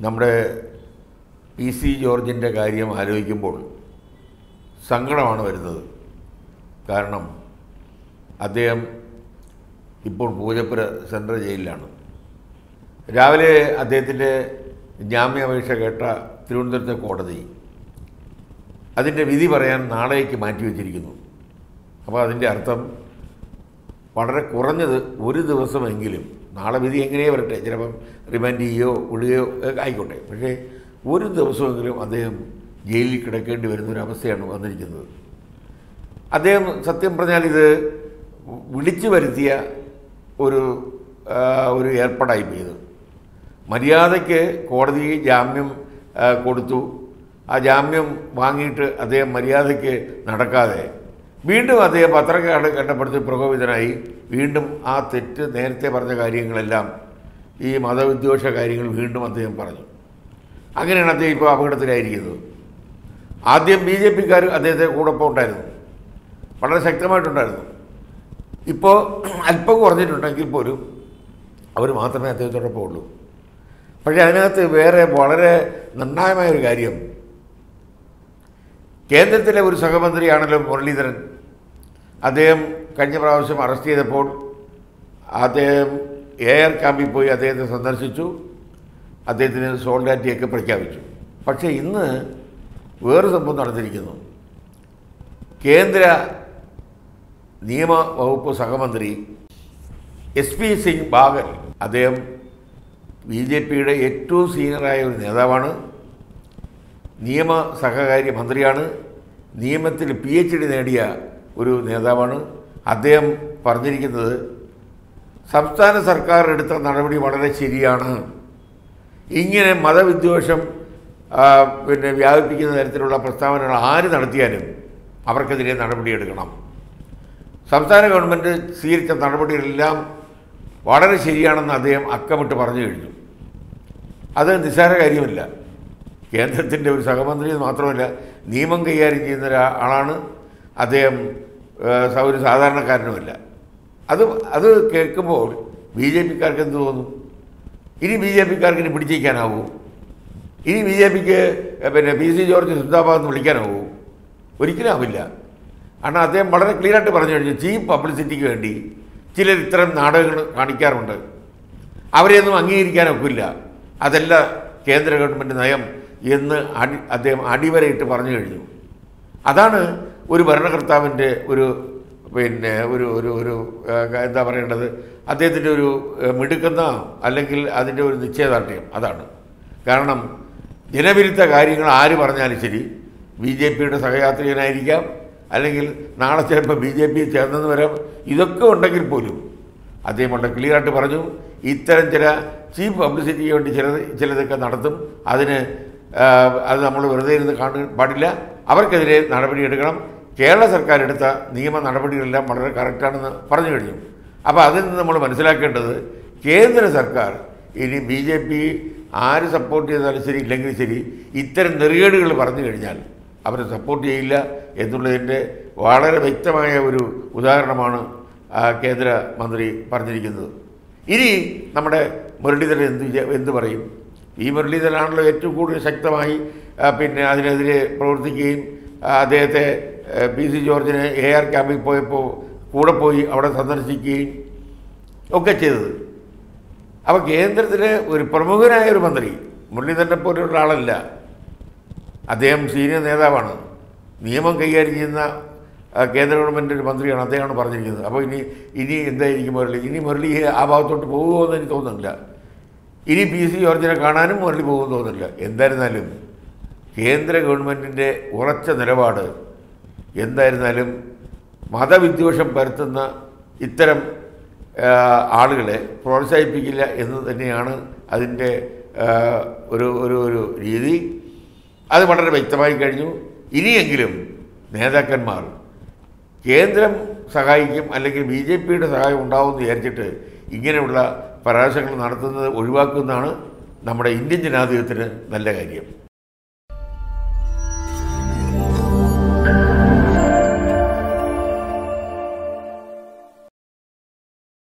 നമ്മുടെ P C ജോർജിൻ്റെ കാര്യം ആലോചിക്കുമ്പോൾ സങ്കടമാണ് വരുന്നത് കാരണം അദ്ദേഹം ഇപ്പോൾ പൂജപ്പുര സെൻട്രൽ ജയിലിലാണ് രാവിലെ അദ്ദേഹത്തിൻ്റെ ജാമ്യാപേക്ഷ കേട്ട തിരുവനന്തപുരത്തെ കോടതി അതിൻ്റെ വിധി പറയാൻ നാളേക്ക് മാറ്റിവെച്ചിരിക്കുന്നു അപ്പോൾ അതിൻ്റെ അർത്ഥം വളരെ കുറഞ്ഞത് ഒരു ദിവസമെങ്കിലും നാളെ വിധി എങ്ങനെയേ വരട്ടെ ചിലപ്പം റിമാൻഡ് ചെയ്യുകയോ വിടുകയോ ഒക്കെ ആയിക്കോട്ടെ പക്ഷേ ഒരു ദിവസമെങ്കിലും അദ്ദേഹം ജയിലിൽ കിടക്കേണ്ടി വരുന്ന ഒരു അവസ്ഥയാണ് വന്നിരിക്കുന്നത് അദ്ദേഹം സത്യം പറഞ്ഞാൽ ഇത് വിളിച്ചു വരുത്തിയ ഒരു ആ, ഒരു ഏർപ്പാടായി ഇത് മര്യാദയ്ക്ക് കോടതി ജാമ്യം ആ, കൊടുത്തു ആ ജാമ്യം വാങ്ങിയിട്ട് അദ്ദേഹം മര്യാദയ്ക്ക് നടക്കാതെ വീണ്ടും അദ്ദേഹം പത്രക്കാട് കണ്ടപ്പെടുത്തി പ്രകോപിതനായി വീണ്ടും ആ തെറ്റ് നേരത്തെ പറഞ്ഞ കാര്യങ്ങളെല്ലാം ഈ മതവിദ്വേഷ കാര്യങ്ങൾ വീണ്ടും അദ്ദേഹം പറഞ്ഞു അങ്ങനെയാണ് അദ്ദേഹം ഇപ്പോൾ അപകടത്തിലായിരിക്കുന്നത് ആദ്യം ബി ജെ പിക്കാർ അദ്ദേഹത്തെ കൂടൊപ്പം ഉണ്ടായിരുന്നു വളരെ ശക്തമായിട്ടുണ്ടായിരുന്നു ഇപ്പോൾ അല്പം കുറഞ്ഞിട്ടുണ്ടെങ്കിൽ പോലും അവർ മാത്രമേ അദ്ദേഹത്തോടൊപ്പം ഉള്ളൂ പക്ഷേ അതിനകത്ത് വേറെ വളരെ നിർണായകമായ ഒരു കാര്യം കേന്ദ്രത്തിലെ ഒരു സഹമന്ത്രിയാണല്ലോ മുരളീധരൻ അദ്ദേഹം കഴിഞ്ഞ പ്രാവശ്യം അറസ്റ്റ് ചെയ്തപ്പോൾ അദ്ദേഹം എയർ ക്യാമ്പിൽ പോയി അദ്ദേഹത്തെ സന്ദർശിച്ചു അദ്ദേഹത്തിന് സോൾഡാറ്റിയൊക്കെ പ്രഖ്യാപിച്ചു പക്ഷേ ഇന്ന് വേറെ സംഭവം നടന്നിരിക്കുന്നു കേന്ദ്ര നിയമ വകുപ്പ് സഹമന്ത്രി എസ് പി സിംഗ് ബാഗൽ അദ്ദേഹം ബി ജെ പിയുടെ ഏറ്റവും സീനിയറായ ഒരു നേതാവാണ് നിയമ സഹകാര്യ മന്ത്രിയാണ് നിയമത്തിൽ പി എച്ച് ഡി നേടിയ ഒരു നേതാവാണ് അദ്ദേഹം പറഞ്ഞിരിക്കുന്നത് സംസ്ഥാന സർക്കാർ എടുത്ത നടപടി വളരെ ശരിയാണ് ഇങ്ങനെ മതവിദ്വേഷം ആ, പിന്നെ വ്യാപിപ്പിക്കുന്ന തരത്തിലുള്ള പ്രസ്താവനകൾ ആര് നടത്തിയാലും അവർക്കെതിരെ നടപടിയെടുക്കണം സംസ്ഥാന ഗവൺമെൻറ് സ്വീകരിച്ച നടപടികളെല്ലാം വളരെ ശരിയാണെന്ന് അദ്ദേഹം അക്കമിട്ട് പറഞ്ഞു കഴിഞ്ഞു അത് നിസ്സാര കാര്യമല്ല കേന്ദ്രത്തിൻ്റെ ഒരു സഹമന്ത്രി എന്ന് മാത്രമല്ല നിയമം കൈകാര്യം ചെയ്യുന്ന ഒരാളാണ് അദ്ദേഹം ഏഹ്, സ- ഒരു സാധാരണക്കാരനുമല്ല അത് അത് കേൾക്കുമ്പോൾ ബി ജെ പിക്കാർക്ക് എന്ത് തോന്നും ഇനി ബി ജെ പിക്കാർക്ക് ഇനി പിടിച്ചിരിക്കാനാവൂ ഇനി ബി ജെ പിക്ക് പിന്നെ പി സി ജോർജ് സിന്ദാബാദ് എന്ന് വിളിക്കാനാവൂ ഒരിക്കലും ആവില്ല കാരണം അദ്ദേഹം വളരെ ക്ലിയറായിട്ട് പറഞ്ഞു കഴിഞ്ഞു ചീപ്പ് പബ്ലിസിറ്റിക്ക് വേണ്ടി ചിലർ ഇത്തരം നാടകങ്ങൾ കാണിക്കാറുണ്ട് അവരെയൊന്നും അംഗീകരിക്കാൻ ഒക്കില്ല അതല്ല കേന്ദ്ര ഗവൺമെൻറ് നയം എന്ന് അടി അദ്ദേഹം അടിവരയിട്ട് പറഞ്ഞു കഴിഞ്ഞു അതാണ് ഒരു ഭരണകർത്താവിൻ്റെ ഒരു പിന്നെ ഒരു ഒരു ഒരു ആ, എന്താ പറയേണ്ടത് അദ്ദേഹത്തിൻ്റെ ഒരു ആ, മിടുക്കുന്ന അല്ലെങ്കിൽ അതിൻ്റെ ഒരു നിശ്ചയദാർഢ്യം അതാണ് കാരണം ജനവിരുദ്ധ കാര്യങ്ങൾ ആര് പറഞ്ഞാലും ശരി ബി ജെ പിയുടെ സഹയാത്രികനായിരിക്കാം അല്ലെങ്കിൽ നാളെ ചിലപ്പോൾ ബി ജെ പി ചേർന്നെന്ന് വരാം ഇതൊക്കെ ഉണ്ടെങ്കിൽ പോലും അദ്ദേഹം വളരെ ക്ലിയറായിട്ട് പറഞ്ഞു ഇത്തരം ചില ചീപ്പ് പബ്ലിസിറ്റിക്ക് വേണ്ടി ചിലത് ചിലതൊക്കെ നടത്തും അതിന് ആ, അത് നമ്മൾ വെറുതെ ഇരുന്ന് കാണാൻ പാടില്ല അവർക്കെതിരെ നടപടിയെടുക്കണം കേരള സർക്കാർ എടുത്ത നിയമ നടപടികളെല്ലാം വളരെ കറക്റ്റാണെന്ന് പറഞ്ഞു കഴിഞ്ഞു അപ്പോൾ അതിൽ നിന്ന് നമ്മൾ മനസ്സിലാക്കേണ്ടത് കേന്ദ്ര സർക്കാർ ഇനി ബി ജെ പി ആര് സപ്പോർട്ട് ചെയ്താലും ശരി ഇല്ലെങ്കിൽ ശരി ഇത്തരം നെറികേടുകൾ പറഞ്ഞു കഴിഞ്ഞാൽ അവരെ സപ്പോർട്ട് ചെയ്യില്ല എന്നുള്ളതിൻ്റെ വളരെ വ്യക്തമായ ഒരു ഉദാഹരണമാണ് ആ, കേന്ദ്ര മന്ത്രി പറഞ്ഞിരിക്കുന്നത് ഇനി നമ്മുടെ മുരളീധരൻ എന്ത് വിചാ- എന്ത് പറയും ഈ മുരളീധരനാണല്ലോ ഏറ്റവും കൂടുതൽ ശക്തമായി ആ, പിന്നെ അതിനെതിരെ പ്രവർത്തിക്കുകയും ആ, അദ്ദേഹത്തെ ആ, പി സി ജോർജിനെ എ ആർ ക്യാമ്പിൽ പോയപ്പോൾ കൂടെ പോയി അവിടെ സന്ദർശിക്കുകയും ഒക്കെ ചെയ്തത് അപ്പോൾ കേന്ദ്രത്തിലെ ഒരു പ്രമുഖനായ ഒരു മന്ത്രി മുരളീധരനെ പോലെയുള്ള ആളല്ല അദ്ദേഹം സീനിയർ നേതാവാണ് നിയമം കൈകാര്യം ചെയ്യുന്ന ആ, കേന്ദ്ര ഗവൺമെൻറ് ഒരു മന്ത്രിയാണ് അദ്ദേഹമാണ് പറഞ്ഞിരിക്കുന്നത് അപ്പോൾ ഇനി ഇനി എന്തായിരിക്കും മുരളി ഇനി മുരളി ആ ഭാഗത്തോട്ട് പോകുമോ എന്ന് എനിക്ക് തോന്നുന്നില്ല ഇനി പി സി ജോർജിനെ കാണാനും മുരളി പോകുമെന്ന് തോന്നുന്നില്ല എന്തായിരുന്നാലും കേന്ദ്ര ഗവൺമെൻറ്റിൻ്റെ ഉറച്ച നിലപാട് എന്തായിരുന്നാലും മതവിദ്വേഷം പരത്തുന്ന ഇത്തരം ആ, ആളുകളെ പ്രോത്സാഹിപ്പിക്കില്ല എന്ന് തന്നെയാണ് അതിൻ്റെ ആ, ഒരു ഒരു ഒരു രീതി അത് വളരെ വ്യക്തമായി കഴിഞ്ഞു ഇനിയെങ്കിലും നേതാക്കന്മാർ കേന്ദ്രം സഹായിക്കും അല്ലെങ്കിൽ ബി ജെ പിയുടെ സഹായം ഉണ്ടാവുമെന്ന് വിചാരിച്ചിട്ട് ഇങ്ങനെയുള്ള പരാമർശങ്ങൾ നടത്തുന്നത് ഒഴിവാക്കുന്നതാണ് നമ്മുടെ ഇന്ത്യൻ ജനാധിപത്യത്തിന് നല്ല കാര്യം